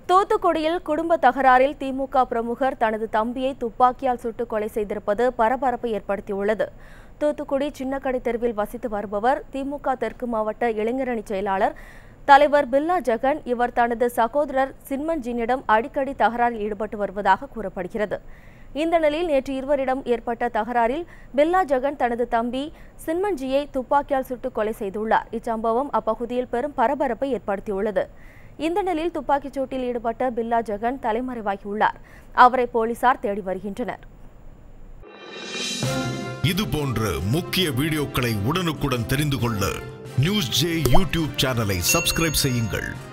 தூத்துக்குடியில் குடும்ப தகராறில் திமுக பிரமுகர் தனது தம்பியை துப்பாக்கியால் சுட்டு கொலை செய்திருப்பது பரபரப்பை ஏற்படுத்தியுள்ளது தூத்துக்குடி சின்னக்கடை தெருவில் வசித்து வருபவர் திமுக தெற்கு மாவட்ட இளைஞரணி செயலாளர் தலைவர் பில்லா ஜெகன் இவர் தனது சகோதரர் சின்மன்ஜினிடம் அடிக்கடி தகராறில் ஈடுபட்டு வருவதாக கூறப்படுகிறது இந்த நிலையில் நேற்று இருவரிடம் ஏற்பட்ட தகராறில் பில்லா ஜெகன் தனது தம்பி சின்மன்ஜியை துப்பாக்கியால் சுட்டு கொலை செய்துள்ளார் இச்சம்பவம் அப்பகுதியில் பெரும் பரபரப்பை ஏற்படுத்தியுள்ளது இந்த நிலையில் துப்பாக்கிச் சூட்டில் ஈடுபட்ட பில்லா ஜெகன் தலைமறைவாகியுள்ளார் அவரை போலீசார் தேடி வருகின்றனர் இது போன்ற முக்கிய வீடியோக்களை உடனுக்குடன் தெரிந்து கொள்ள நியூஸ் ஜே யூடியூப் சேனலை சப்ஸ்கிரைப் செய்யுங்கள்